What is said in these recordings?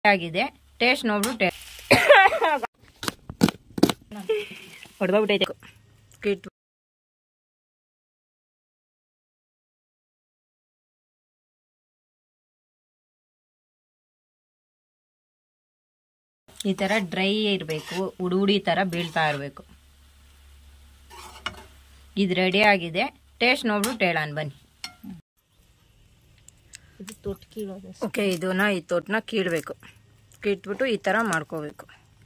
ಆಗಿದೆ ಟೇಸ್ಟ್ ನೋಡ್ಬಿಟ್ಟು ಹೊಡೆದೋಗ್ಬಿಟ್ಟೈತೆ ಕಿಟ್ ಈ ಥರ ಡ್ರೈ ಇರಬೇಕು ಉಡಿ ಉಡಿ ಥರ ಬೀಳ್ತಾ ಇರಬೇಕು ಇದು ರೆಡಿ ಆಗಿದೆ ಟೇಸ್ಟ್ ನೋಡ್ಬಿಟ್ಟು ಹೇಳೋಣ ಬನ್ನಿ ಇದು ತೊಟ್ಟು ಕೀಳೋದು ಓಕೆ ಇದನ್ನ ಈ ತೊಟ್ಟನ್ನ ಕೀಳಬೇಕು ಕೀಟ್ಬಿಟ್ಟು ಈ ಥರ ಮಾಡ್ಕೋಬೇಕು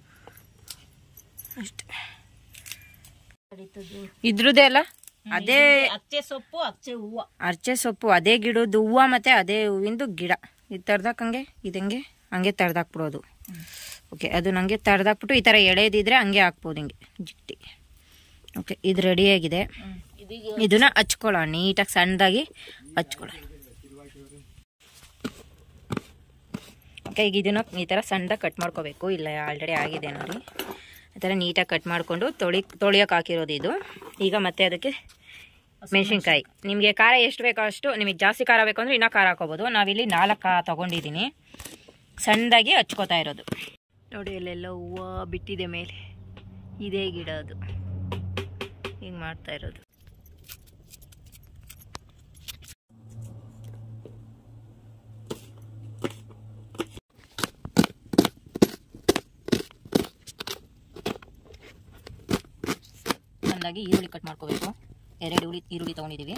ಅಷ್ಟೆ ಕಡಿತದ್ದು ಇದ್ರದ್ದೇ ಅಲ್ಲ ಅದೇ ಅಚ್ಚೆ ಸೊಪ್ಪು ಅಚ್ಚೆ ಹೂವು ಅರ್ಚೆ ಸೊಪ್ಪು ಅದೇ ಗಿಡದ ಹೂವು ಮತ್ತೆ ಅದೇ ಹೂವಿಂದು ಗಿಡ ಇದು ತರ್ದಾಕ್ ಹಂಗೆ ಇದಂಗೆ ಹಂಗೆ ತರ್ದಾಕ್ಬಿಡೋದು ಓಕೆ ಅದು ನನಗೆ ತರ್ದಾಕ್ಬಿಟ್ಟು ಈ ಥರ ಎಳೆದಿದ್ರೆ ಹಂಗೆ ಹಾಕ್ಬೋದು ಹಿಂಗೆ ಜಿಟ್ಟಿ ಓಕೆ ಇದು ರೆಡಿಯಾಗಿದೆ ಇದೀಗ ಇದನ್ನ ಹಚ್ಕೊಳ್ಳೋಣ ನೀಟಾಗಿ ಸಣ್ಣದಾಗಿ ಹಚ್ಕೊಳ್ಳೋಣ ಓಕೆ ಈಗ ಇದನ್ನ ಈ ಥರ ಸಣ್ಣದಾಗಿ ಕಟ್ ಮಾಡ್ಕೋಬೇಕು ಇಲ್ಲ ಆಲ್ರೆಡಿ ಆಗಿದೆ ನೋಡಿ ಈ ಥರ ನೀಟಾಗಿ ಕಟ್ ಮಾಡಿಕೊಂಡು ತೊಳಿ ತೊಳಿಯೋಕೆ ಹಾಕಿರೋದು ಇದು ಈಗ ಮತ್ತೆ ಅದಕ್ಕೆ ಮೆಣಸಿನ್ಕಾಯಿ ನಿಮಗೆ ಖಾರ ಎಷ್ಟು ಬೇಕೋ ಅಷ್ಟು ನಿಮಗೆ ಜಾಸ್ತಿ ಖಾರ ಬೇಕು ಅಂದರೆ ಇನ್ನೂ ಖಾರ ಹಾಕೋಬೋದು ನಾವಿಲ್ಲಿ ನಾಲ್ಕು ಖಾ ತೊಗೊಂಡಿದ್ದೀನಿ ಸಣ್ಣದಾಗಿ ಹಚ್ಕೋತಾ ಇರೋದು ನೋಡಿ ಅಲ್ಲೆಲ್ಲ ಹೂವು ಬಿಟ್ಟಿದೆ ಮೇಲೆ ಇದೇ ಗಿಡ ಅದು ಹಿಂಗೆ ಮಾಡ್ತಾ ಇರೋದು ಚೆನ್ನಾಗಿ ಈರುಳ್ಳಿ ಕಟ್ ಮಾಡ್ಕೋಬೇಕು ಎರಡು ಈರುಳ್ಳಿ ಈರುಳ್ಳಿ ತೊಗೊಂಡಿದ್ದೀವಿ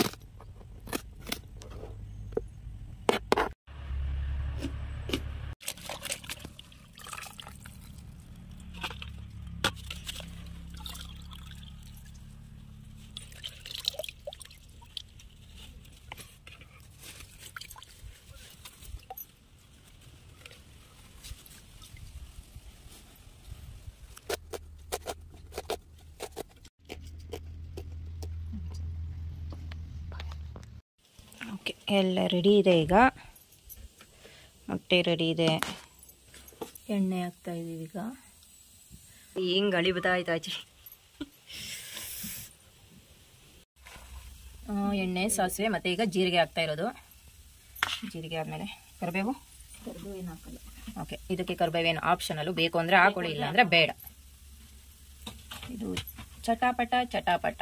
ಓಕೆ ಎಲ್ಲ ರೆಡಿ ಇದೆ ಈಗ ಮೊಟ್ಟೆ ರೆಡಿ ಇದೆ ಎಣ್ಣೆ ಹಾಕ್ತಾ ಇದೀವಿ ಈಗ ಹಿಂಗೆ ಗಾಳಿ ಬತ್ತಾಯ್ತು ಆಚೆ ಆ, ಎಣ್ಣೆ ಸಾಸಿವೆ ಮತ್ತು ಈಗ ಜೀರಿಗೆ ಹಾಕ್ತಾ ಇರೋದು ಜೀರಿಗೆ ಆದಮೇಲೆ ಕರಿಬೇವು ಕರ್ದು ಏನು ಹಾಕಲ್ಲ ಓಕೆ ಇದಕ್ಕೆ ಕರಿಬೇವೇನು ಆಪ್ಷನಲ್ಲು ಬೇಕು ಅಂದರೆ ಹಾಕೊಳ್ಳಿ ಇಲ್ಲ ಅಂದರೆ ಬೇಡ ಇದು ಚಟಾಪಟ ಚಟಾಪಟ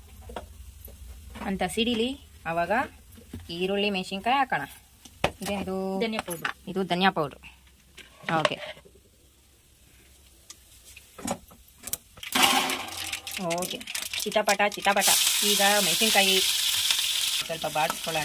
ಅಂತ ಸಿಡಿಲಿ ಆವಾಗ ಈರುಳ್ಳಿ ಮೆಣಸಿನ್ಕಾಯಿ ಹಾಕೋಣ ಇದೇನಿದು ಧನಿಯಾ ಪೌಡ್ರ್ ಇದು ಧನಿಯಾ ಪೌಡ್ರು ಓಕೆ ಓಕೆ ಚಿಟಪಟ ಚಿಟಪಟ ಈಗ ಮೆಣಸಿನ್ಕಾಯಿ ಸ್ವಲ್ಪ ಬಾಡಿಸ್ಕೊಳ್ಳೋಣ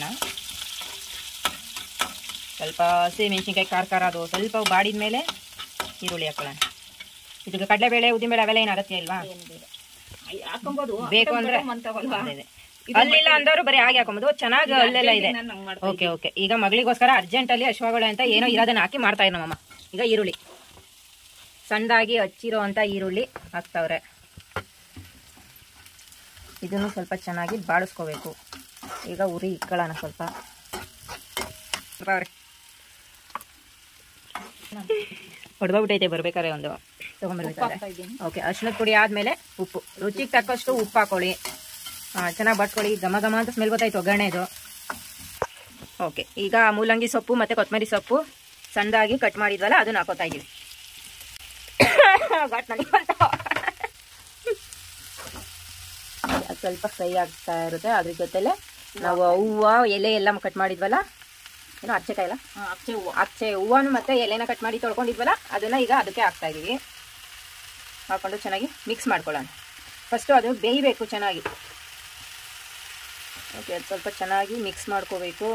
ಸ್ವಲ್ಪ ಹಸಿ ಮೆಣಸಿನ್ಕಾಯಿ ಖಾರ ಖಾರ ಅದು ಸ್ವಲ್ಪ ಬಾಡಿದ ಮೇಲೆ ಈರುಳ್ಳಿ ಹಾಕೊಳ್ಳೋಣ ಇದಕ್ಕೆ ಕಡಲೆಬೇಳೆ ಉದ್ದಿನಬೇಳೆ ಅವೆಲ್ಲ ಏನು ಅಗತ್ಯ ಇಲ್ವಾ ಏನು ಬೇಡ ಅಯ್ಯ, ಹಾಕೊಂಬೋದು ಬೇಕು ಅಂದ್ರೆ ಮಂತವಲ್ವಾ ಅದೇ, ಅದೇ. ಅಲ್ಲಿಲ್ಲ ಅಂದವರು ಬರೀ ಹಾಗೆ ಹಾಕೊಂಬೋದು ಚೆನ್ನಾಗಿ ಅಲ್ಲೆಲ್ಲ ಇದೆ ನಾನು ಹಂಗೆ ಮಾಡ್ತಾ ಓಕೆ ಓಕೆ ಈಗ ಮಗಳಿಗೋಸ್ಕರ ಅರ್ಜೆಂಟಲ್ಲಿ ಅಶ್ವಗಳು ಅಂತ ಏನೋ ಇರೋದನ್ನ ಹಾಕಿ ಮಾಡ್ತಾ ಇರೋ ನಮ್ಮಮ್ಮ ಈಗ ಈರುಳ್ಳಿ ಸಣ್ಣದಾಗಿ ಹಚ್ಚಿರೋ ಅಂತ ಈರುಳ್ಳಿ ಹಾಕ್ತಾವ್ರೆ ಇದನ್ನು ಸ್ವಲ್ಪ ಚೆನ್ನಾಗಿ ಬಾಡಿಸ್ಕೋಬೇಕು ಈಗ ಉರಿ ಇಕ್ಕೊಳ್ಳೋಣ ಸ್ವಲ್ಪ ಹೊಡೆದೋಗ್ಬಿಟ್ಟೈತೆ ಬರ್ಬೇಕಾದ್ರೆ ಒಂದು ತೊಗೊಂಬರ್ಬೇಕಾದ್ರೆ ಹಾಕ್ತಾ ಇದ್ದೀನಿ ಓಕೆ ಅರ್ಶಿನದ ಪುಡಿ ಆದಮೇಲೆ ಉಪ್ಪು ರುಚಿಗೆ ತಕ್ಕಷ್ಟು ಉಪ್ಪು ಹಾಕೊಳ್ಳಿ ಚೆನ್ನಾಗಿ ಬಟ್ಕೊಳ್ಳಿ ಘಮ ಘಮ ಅಂತ ಸ್ಮೆಲ್ ಗೊತ್ತಾಯ್ತು ಒಗ್ಗರಣೆದು ಓಕೆ ಈಗ ಮೂಲಂಗಿ ಸೊಪ್ಪು ಮತ್ತು ಕೊತ್ತಂಬರಿ ಸೊಪ್ಪು ಸಣ್ಣದಾಗಿ ಕಟ್ ಮಾಡಿದ್ವಲ್ಲ ಅದನ್ನ ಹಾಕೋತಾ ಇದ್ದೀವಿ ಘಾಟ್ ನನಗೆ ಬಂತು. ಅದು ಸ್ವಲ್ಪ ಫ್ರೈ ಆಗ್ತಾ ಇರುತ್ತೆ ಅದ್ರ ಜೊತೆಲೆ ನಾವು ಹೂವು ಎಲೆ ಎಲ್ಲ ಕಟ್ ಮಾಡಿದ್ವಲ್ಲ ಏನೋ ಅಚ್ಚಕಾಯಿಲ್ಲ ಹಾಂ ಅಚ್ಚೆ ಹೂವು ಅಚ್ಚೆ ಹೂವನ್ನು ಮತ್ತೆ ಎಲೆನ ಕಟ್ ಮಾಡಿ ತೊಳ್ಕೊಂಡಿದ್ವಲ್ಲ ಅದನ್ನ ಈಗ ಅದಕ್ಕೆ ಹಾಕ್ತಾ ಇದೀವಿ ಹಾಕೊಂಡು ಚೆನ್ನಾಗಿ ಮಿಕ್ಸ್ ಮಾಡ್ಕೊಳ್ಳೋಣ ಫಸ್ಟು ಅದು ಬೇಯಬೇಕು ಚೆನ್ನಾಗಿ ಓಕೆ ಅದು ಸ್ವಲ್ಪ ಚೆನ್ನಾಗಿ ಮಿಕ್ಸ್ ಮಾಡ್ಕೋಬೇಕು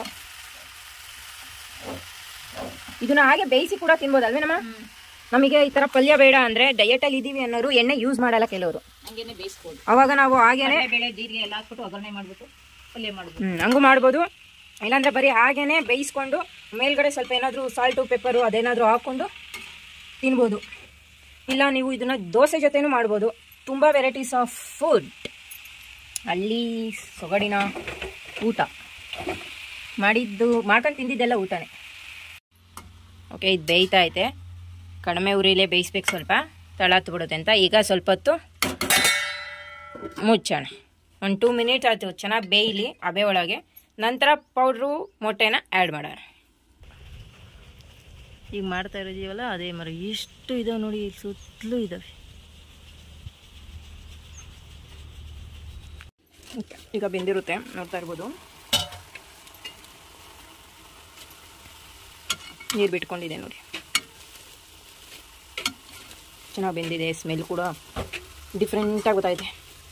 ಇದನ್ನ ಹಾಗೆ ಬೇಯಿಸಿ ಕೂಡ ತಿನ್ಬೋದಲ್ವೇ ನಮ್ಮ ನಮಗೆ ಈ ಥರ ಪಲ್ಯ ಬೇಡ ಅಂದರೆ ಡಯಟಲ್ಲಿ ಇದ್ದೀವಿ ಅನ್ನೋರು ಎಣ್ಣೆ ಯೂಸ್ ಮಾಡಲ್ಲ ಕೆಲವರು ಹಂಗೇನೆ ಬೇಯಿಸ್ಬೋದು ಅವಾಗ ನಾವು ಹಾಗೇನೆ ಬೇಳೆ ಜೀರಿಗೆ ಎಲ್ಲ ಹಾಕ್ಬಿಟ್ಟು ಒಗ್ಗರಣೆ ಮಾಡ್ಬಿಟ್ಟು ಪಲ್ಯ ಮಾಡ್ಬೋದು ಹ್ಮ್, ಹಂಗೂ ಮಾಡ್ಬೋದು ಇಲ್ಲಾಂದ್ರೆ ಬರೀ ಹಾಗೇನೆ ಬೇಯಿಸ್ಕೊಂಡು ಮೇಲ್ಗಡೆ ಸ್ವಲ್ಪ ಏನಾದರೂ ಸಾಲ್ಟು ಪೆಪ್ಪರು ಅದೇನಾದರೂ ಹಾಕ್ಕೊಂಡು ತಿನ್ಬೋದು ಇಲ್ಲ ನೀವು ಇದನ್ನ ದೋಸೆ ಜೊತೆನೂ ಮಾಡ್ಬೋದು ತುಂಬ ವೆರೈಟೀಸ್ ಆಫ್ ಫುಡ್ ಅಲ್ಲಿ ಸೊಗಡಿನ ಊಟ ಮಾಡಿದ್ದು ಮಾಡ್ಕೊಂಡು ತಿಂದಿದ್ದೆಲ್ಲ ಊಟನೇ ಓಕೆ ಇದು ಬೇಯ್ತಾ ಐತೆ ಕಡಿಮೆ ಉರಿಲೇ ಬೇಯಿಸ್ಬೇಕು ಸ್ವಲ್ಪ ತಳ ಹತ್ಬಿಡುತ್ತೆ ಅಂತ ಈಗ ಸ್ವಲ್ಪ ಹೊತ್ತು ಮುಚ್ಚೋಣ ಒಂದು ಟೂ ಮಿನಿಟ್ ಆಯ್ತು ಚೆನ್ನಾಗಿ ಬೇಯಲಿ ಹಬೆ ಒಳಗೆ ನಂತರ ಪೌಡ್ರು ಮೊಟ್ಟೆನ ಆ್ಯಡ್ ಮಾಡೋಣ ಈಗ ಮಾಡ್ತಾ ಇರೋದೀವಲ್ಲ ಅದೇ ಮರ ಎಷ್ಟು ಇದಾವೆ ನೋಡಿ ಇಲ್ಲಿ ಸುತ್ತಲೂ ಇದಾವೆ ಓಕೆ ಈಗ ಬೆಂದಿರುತ್ತೆ ನೋಡ್ತಾ ಇರ್ಬೋದು ನೀರು ಬಿಟ್ಕೊಂಡಿದೆ ನೋಡಿ ಚೆನ್ನಾಗಿ ಬೆಂದಿದೆ ಸ್ಮೆಲ್ ಕೂಡ ಡಿಫ್ರೆಂಟಾಗಿ ಗೊತ್ತಾಯಿದೆ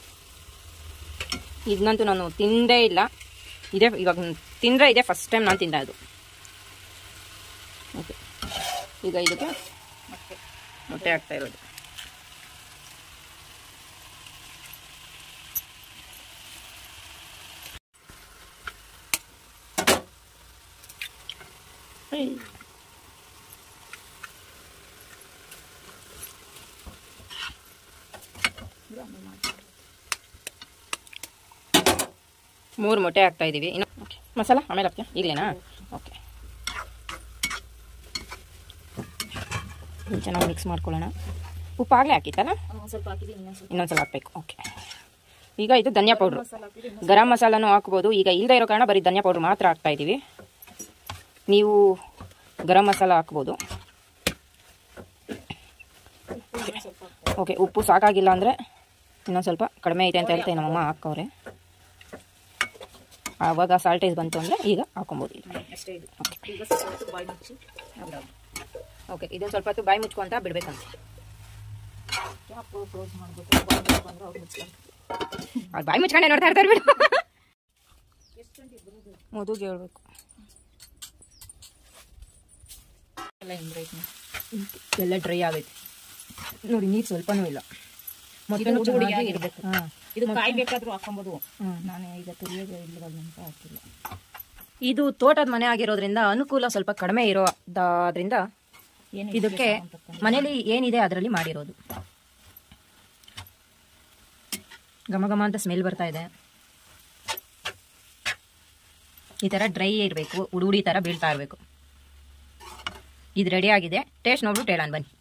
ಇದನ್ನಂತೂ ನಾನು ತಿಂದೇ ಇಲ್ಲ ಇದೇ ಇವಾಗ ತಿಂದರೆ ಇದೆ ಫಸ್ಟ್ ಟೈಮ್ ನಾನು ತಿಂದ ಅದು ಓಕೆ ಈಗ ಇದಕ್ಕೆ ಮತ್ತೆ ಮೊಟ್ಟೆ ಹಾಕ್ತಾ ಇರೋದು ಮೂರು ಮೊಟ್ಟೆ ಹಾಕ್ತಾ ಇದ್ದೀವಿ ಇನ್ನು ಓಕೆ ಮಸಾಲ ಆಮೇಲೆ ಹಾಕ್ತೀಯ ಈಗಲೇನಾ ಓಕೆ ಇದನ್ನ ಚೆನ್ನಾಗಿ ಮಿಕ್ಸ್ ಮಾಡ್ಕೊಳ್ಳೋಣ ಉಪ್ಪು ಆಗಲೇ ಹಾಕಿತ್ತಲ್ಲ ಒಂದು ಸ್ವಲ್ಪ ಹಾಕಿದ್ದೀನಿ ಇನ್ನೊಂದು ಸ್ವಲ್ಪ ಇನ್ನೊಂದ್ಸಲ ಹಾಕ್ಬೇಕು ಓಕೆ ಈಗ ಇದು ಧನಿಯಾ ಪೌಡ್ರು ಮಸಾಲ ಹಾಕಿದ್ದೀನಿ ಗರಂ ಮಸಾಲನೂ ಹಾಕ್ಬೋದು ಈಗ ಇಲ್ಲದೆ ಇರೋ ಕಾರಣ ಬರೀ ಧನಿಯಾ ಪೌಡ್ರ್ ಮಾತ್ರ ಹಾಕ್ತಾ ಇದ್ದೀವಿ ನೀವು ಗರಂ ಮಸಾಲ ಹಾಕ್ಬೋದು ಇನ್ನೊಂದು ಸ್ವಲ್ಪ ಹಾಕ್ತೀನಿ. ಓಕೆ ಉಪ್ಪು ಸಾಕಾಗಿಲ್ಲ ಅಂದರೆ ಇನ್ನೊಂದು ಸ್ವಲ್ಪ ಕಡಿಮೆ ಐತೆ ಅಂತ ಹೇಳ್ತಾ ನಮ್ಮಮ್ಮ ಹಾಕವ್ರೆ ಆವಾಗ ಸಾಲ್ಟೇಜ್ ಬಂತು ಅಂದರೆ ಈಗ ಹಾಕೊಬೋದು ಈಗ ಅಷ್ಟೇ ಇದು ಈಗ ಸ್ವಲ್ಪ ಹೊತ್ತು ಬಾಯಿ ಮುಚ್ಚಿ ಬಿಡೋದು. ಓಕೆ ಇದನ್ನು ಸ್ವಲ್ಪ ಹೊತ್ತು ಬಾಯಿ ಮುಚ್ಕೊಂತ ಬಿಡ್ಬೇಕಂತ ಕ್ಯಾಪ್ ಕ್ಲೋಸ್ ಮಾಡಬೇಕು ಬಾಯಿ ಮುಚ್ಕೊಂಡ್ರೆ ಅವ್ರು ಮುಚ್ಕೊಂಡು ಅವ್ರು ಬಾಯಿ ಮುಚ್ಕೊಂಡೆ ನೋಡ್ತಾ ಇರ್ತಾರೆ ಬಿಡು ಮದುಗೆ ಹೇಳ್ಬೇಕು ಎಲ್ಲ ಹಿಂಗೈತೆ ಎಲ್ಲ ಡ್ರೈ ಆಗೈತೆ ನೋಡಿ ನೀರು ಸ್ವಲ್ಪನೂ ಇಲ್ಲ ಇದು ಹುಡಿ ಹುಡಿಯಾಗಿ ಇರ್ಬೇಕು. ಹಾಂ ಇದು ಕಾಯಿ ಬೇಕಾದ್ರೂ ಹಾಕೊಬೋದು ಹ್ಮ್. ನಾನು ಈಗ ತುರಿಯೋದು ಇಲ್ಲವಲ್ಲ ಅಂತ ಹಾಕಿಲ್ಲ ಇದು ತೋಟದ ಮನೆ ಆಗಿರೋದ್ರಿಂದ ಅನುಕೂಲ ಸ್ವಲ್ಪ ಕಡಿಮೆ ಇರೋದ್ರಿಂದ ಏನು ಇದಕ್ಕೆ ಮನೇಲಿ ಏನಿದೆ ಅದರಲ್ಲಿ ಮಾಡಿರೋದು ಘಮ ಘಮ ಅಂತ ಸ್ಮೆಲ್ ಬರ್ತಾ ಇದೆ ಈ ಥರ ಡ್ರೈ ಇರಬೇಕು ಉಡುಡಿ ಥರ ಬೀಳ್ತಾ ಇರಬೇಕು ಇದು ರೆಡಿ ಆಗಿದೆ ಟೇಸ್ಟ್ ನೋಡ್ಬಿಟ್ಟು ಹೇಳೋಣ ಬನ್ನಿ